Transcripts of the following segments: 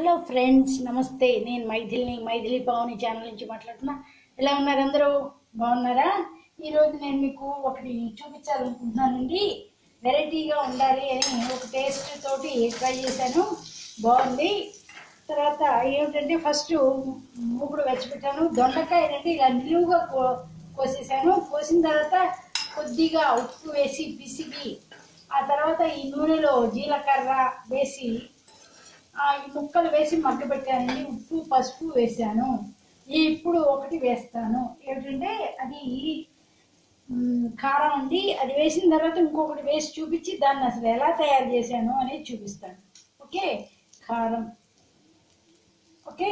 hello friends నమస్తే నేను మైథిలిని Maithili Pavani channel నుంచి మాట్లాడుతున్నా ఎలా ఉన్నారు అందరూ బాగున్నారా ఈరోజు నేను మీకు ఒకటి చూపించాలనుకుంటున్నానండి వెరైటీగా ఉండాలి అని ఒక టేస్ట్ తోటి ట్రై చేశాను బాగుంది తర్వాత ఏమిటంటే ఫస్ట్ మూకుడు వెచ్చపెట్టాను దొండకాయ అంటే ఇలా నిలువుగా కో కోసేసాను కోసిన తర్వాత కొద్దిగా ఉప్పు వేసి పిసికి ఆ తర్వాత ఈ నూనెలో జీలకర్ర వేసి ఆ ఈ ముక్కలు వేసి మగ్గబెట్టానండి ఉప్పు పసుపు వేసాను ఈ ఇప్పుడు ఒకటి వేస్తాను ఏమిటంటే అది మ్, కారం అండి అది వేసిన తర్వాత ఇంకొకటి వేసి చూపించి దాన్ని అసలు ఎలా తయారు చేశాను అనేది చూపిస్తాను ఓకే కారం ఓకే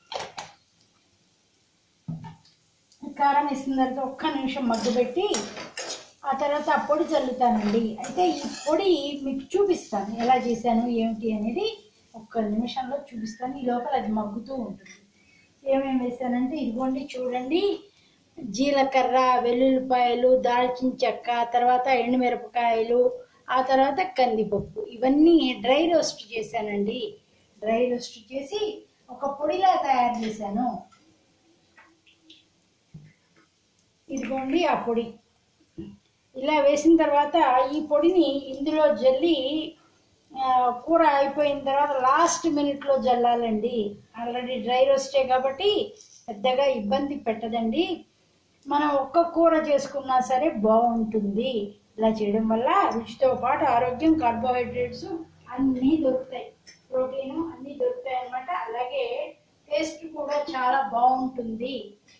కారం వేసిన తర్వాత ఒక్క నిమిషం మగ్గబెట్టి ఆ తర్వాత ఆ పొడి చల్లుతానండి అయితే ఈ పొడి మీకు చూపిస్తాను ఎలా చేశాను ఏమిటి అనేది ఒక్క నిమిషంలో చూపిస్తాను ఈ లోపల అది మగ్గుతూ ఉంటుంది ఏమేమి వేసానంటే ఇదిగోండి చూడండి జీలకర్ర వెల్లుల్లిపాయలు దాల్చిన చెక్క తర్వాత ఎండుమిరపకాయలు ఆ తర్వాత కందిపప్పు ఇవన్నీ డ్రై రోస్ట్ చేశానండి డ్రై రోస్ట్ చేసి ఒక పొడిలా తయారు చేశాను ఇదిగోండి ఆ పొడి ఇలా వేసిన తర్వాత ఈ పొడిని ఇందులో జల్లి ఆ, కూర అయిపోయిన తర్వాత లాస్ట్ మినిట్లో జల్లాలండి ఆల్రెడీ డ్రై రోస్టే కాబట్టి పెద్దగా ఇబ్బంది పెట్టదండి మనం ఒక్క కూర చేసుకున్నా సరే బాగుంటుంది ఇలా చేయడం వల్ల రుచితో పాటు ఆరోగ్యం కార్బోహైడ్రేట్స్ అన్నీ దొరుకుతాయి ప్రోటీన్ అన్నీ దొరుకుతాయి అన్నమాట అలాగే టేస్ట్ కూడా చాలా బాగుంటుంది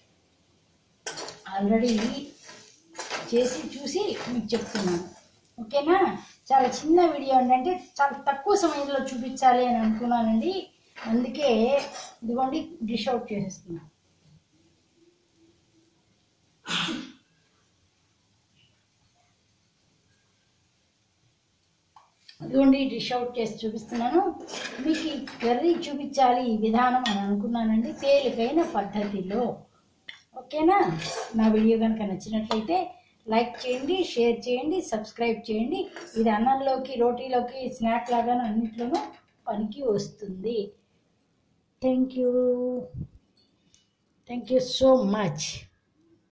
ఆల్రెడీ చేసి చూసి మీకు చెప్తున్నాను ఓకేనా చాలా చిన్న వీడియో అంటే చాలా తక్కువ సమయంలో చూపించాలి అని అనుకున్నానండి అందుకే ఇదిగోండి డిష్ అవుట్ చేసేస్తున్నాను ఇదిగోండి డిష్ అవుట్ చేసి చూపిస్తున్నాను మీకు ఈ కర్రీ చూపించాలి ఈ విధానం అని అనుకున్నానండి తేలికైన పద్ధతిలో ఓకేనా నా వీడియో కనుక నచ్చినట్లయితే లైక్ చేయండి షేర్ చేయండి సబ్స్క్రైబ్ చేయండి ఇది అన్నంలోకి రోటీలోకి స్నాక్ లాగాను అన్నిట్లోనూ పనికి వస్తుంది thank you thank you so much